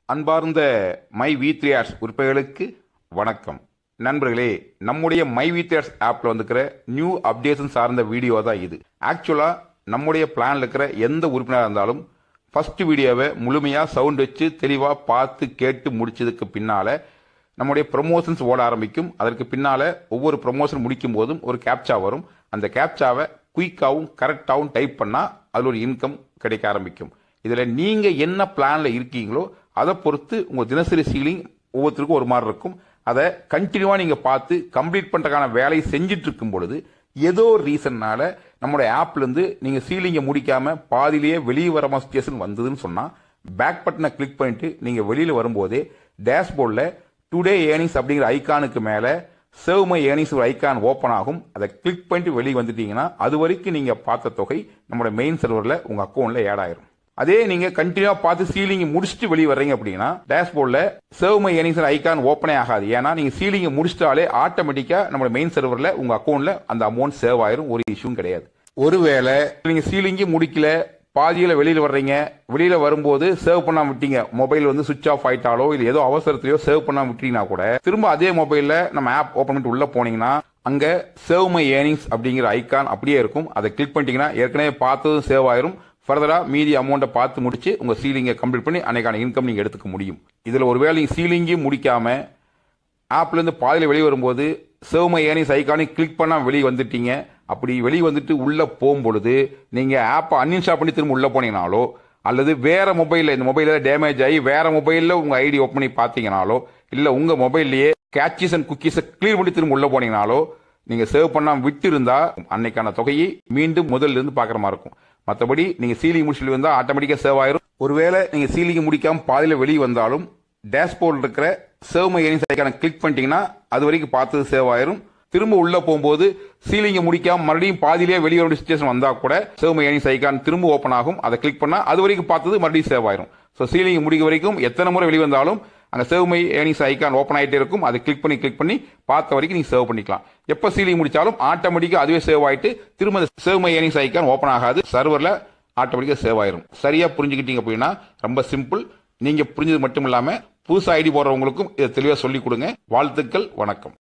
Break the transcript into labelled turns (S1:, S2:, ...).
S1: அன்பார்ந்த my we three arts உறுப்பினர்களுக்கு வணக்கம் நண்பர்களே நம்முடைய மை வி த்ரீ ஆர்ட்ஸ் ஆப்பில் வந்துக்கிற நியூ அப்டேஷன் சார்ந்த வீடியோ தான் இது ஆக்சுவலாக நம்முடைய பிளானில் இருக்கிற எந்த உறுப்பினராக இருந்தாலும் ஃபர்ஸ்ட் வீடியோவை முழுமையாக சவுண்ட் வச்சு தெளிவாக பார்த்து கேட்டு முடிச்சதுக்கு பின்னால் நம்முடைய ப்ரொமோஷன்ஸ் ஓட ஆரம்பிக்கும் அதற்கு பின்னால் ஒவ்வொரு ப்ரொமோஷன் முடிக்கும் போதும் ஒரு கேப்சா வரும் அந்த கேப்சாவை குயிக்காகவும் கரெக்டாகவும் டைப் பண்ணால் அதில் ஒரு இன்கம் கிடைக்க ஆரம்பிக்கும் இதில் நீங்கள் என்ன பிளானில் இருக்கீங்களோ அதை பொறுத்து உங்கள் தினசரி சீலிங் ஒவ்வொருத்தருக்கும் ஒரு மாதிரி இருக்கும் அதை கண்டினியூவாக நீங்கள் பார்த்து கம்ப்ளீட் பண்ணுறதுக்கான வேலையை செஞ்சுட்டு இருக்கும் பொழுது ஏதோ ஒரு ரீசன்னால நம்மளுடைய ஆப்லேருந்து நீங்கள் சீலிங்கை முடிக்காமல் பாதியிலேயே வெளியே வர சுச்சுவேஷன் வந்ததுன்னு சொன்னால் பேக் பட்டனை கிளிக் பண்ணிட்டு நீங்கள் வெளியில் வரும்போதே டேஷ்போர்டில் டுடே ஏர்னிங்ஸ் அப்படிங்கிற ஐகானுக்கு மேலே சேவ் மை ஏர்னிங்ஸ் ஒரு ஐகான் ஓப்பன் ஆகும் அதை கிளிக் பண்ணிட்டு வெளியே வந்துட்டீங்கன்னா அது வரைக்கும் நீங்கள் பார்த்த தொகை நம்மளோட மெயின் சர்வரில் உங்கள் அக்கௌண்ட்டில் ஆட் ஆயிரும் அதே நீங்க கண்டினியூவா பார்த்து சீலிங் முடிச்சுட்டு வெளியே வர்றீங்க அப்படின்னா டேஷ்போர்ட்ல சேவ் மை ஏர்னிங்ஸ் ஐகான் ஓப்பனே ஆகாது ஏன்னா நீங்க சீலிங் முடிச்சிட்டாலே ஆட்டோமேட்டிக்கா நம்ம மெயின் சர்வர்ல உங்க அக்கௌண்ட்ல அந்த அமௌண்ட் சேவ் ஆயிரும் ஒரு இஷ்யூவும் கிடையாது ஒருவேளை நீங்க சீலிங்கே முடிக்கல பாதியில வெளியில வர்றீங்க வெளியில வரும்போது சேவ் பண்ணாம விட்டீங்க மொபைல் வந்து சுவிச் ஆஃப் ஆயிட்டாலோ இல்ல ஏதோ அவசரத்திலயோ சேவ் பண்ணாம விட்டீங்கன்னா கூட திரும்ப அதே மொபைல்ல நம்ம ஆப் ஓபன் பண்ணிட்டு உள்ள போனீங்கன்னா அங்க சேவ் மை ஏர்னிங்ஸ் அப்படிங்கிற ஐகான் அப்படியே இருக்கும் அதை கிளிக் பண்ணிட்டீங்கன்னா ஏற்கனவே பார்த்ததும் சேவ் ஆயிரும் ஃபர்தரா மீதி அமௌண்ட்டை பார்த்து முடிச்சு உங்க சீலிங்கை கம்ப்ளீட் பண்ணி அன்னைக்கான இன்கம் நீங்க எடுத்துக்க முடியும் இதுல ஒருவேளை நீங்க சீலிங்கையும் முடிக்காம ஆப்ல இருந்து பாதியில வெளியே வரும்போது சேவ் மை ஏர்னிங்ஸ் ஐக்கானை கிளிக் பண்ணா வெளியே வந்துட்டீங்க அப்படி வெளியே வந்துட்டு உள்ள போகும்பொழுது நீங்க ஆப்பை அன்இன்ஸ்டால் பண்ணி திரும்ப உள்ள போனீங்கனாலோ அல்லது வேற மொபைல்ல இந்த மொபைலில் டேமேஜ் ஆகி வேற மொபைல்ல உங்க ஐடி ஓப்பன் பண்ணி பார்த்தீங்கனாலோ இல்ல உங்க மொபைல்லயே கேட்சிஸ் அண்ட் குக்கீஸை கிளியர் பண்ணி திரும்ப உள்ள போனீங்கனாலோ நீங்க சேவ் பண்ணாம விட்டு இருந்தா அன்னைக்கான தொகையை மீண்டும் முதல்ல இருந்து பாக்குற மாதிரி இருக்கும் மற்றபடி நீங்க சீலிங் முடிச்சுட்டு வந்தா ஆட்டோமேட்டிக்கா சேவ் ஆயிரும் ஒருவேளை நீங்க சீலிங் முடிக்காம பாதியில வெளியே வந்தாலும் டேஷ்போர்டில் இருக்கிற சேவ் மை ஏர்னிங்ஸ் ஐக்கான கிளிக் பண்ணிட்டீங்கன்னா அது வரைக்கும் பார்த்தது சேவ் ஆயிரும் திரும்ப உள்ள போகும்போது சீலிங்கை முடிக்காம மறுபடியும் பாதியிலேயே வெளியே வர சுச்சுவேஷன் வந்தா கூட சேவ் மை ஏர்னிங்ஸ் ஐக்கான் திரும்ப ஓப்பன் ஆகும் அதை கிளிக் பண்ணா அது வரைக்கும் பார்த்தது மறுபடியும் சேவ் ஆயிரும் ஸோ சீலிங் முடிக்க வரைக்கும் எத்தனை முறை வெளியே வந்தாலும் அங்க save my earnings icon open ஆயிட்டே இருக்கும் அதை கிளிக் பண்ணி கிளிக் பண்ணி பார்த்த வரைக்கும் நீங்க சேவ் பண்ணிக்கலாம் எப்ப சீலிங் முடிச்சாலும் ஆட்டோமேட்டிக்கா அதுவே சேவ் ஆயிட்டு திரும்ப save my earnings icon open ஆகாது சர்வர்ல ஆட்டோமேட்டிக்கா சேவ் ஆயிரும் சரியா புரிஞ்சுக்கிட்டீங்க அப்படின்னா ரொம்ப சிம்பிள் நீங்க புரிஞ்சது மட்டும் இல்லாம புதுசா ஐடி போடுறவங்களுக்கும் இதை தெளிவா சொல்லி கொடுங்க வாழ்த்துக்கள் வணக்கம்